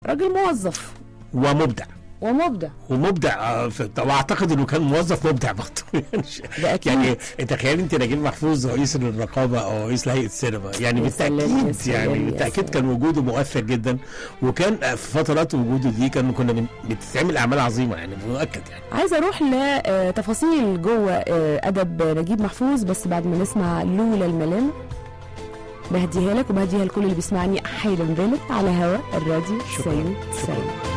راجل موظف ومبدع ومبدع ومبدع آه، ف- واعتقد انه كان موظف مبدع برضه يعني ش- ده أكيد. يعني انت تخيل انت نجيب محفوظ رئيس الرقابه او رئيس هيئه السينما يعني يا سلام، يا بالتاكيد سلام، يعني يا بالتاكيد سلام. كان وجوده مؤثر جدا وكان في فترات وجوده دي كان كنا بن- بتتعمل اعمال عظيمه يعني مؤكد يعني عايزه اروح لتفاصيل جوه آه، ادب نجيب محفوظ بس بعد ما نسمع لولا الملام بهديها لك وبهديها لكل اللي بيسمعني حالا بالك على هوا الراديو شكراً. 90 شكراً. 90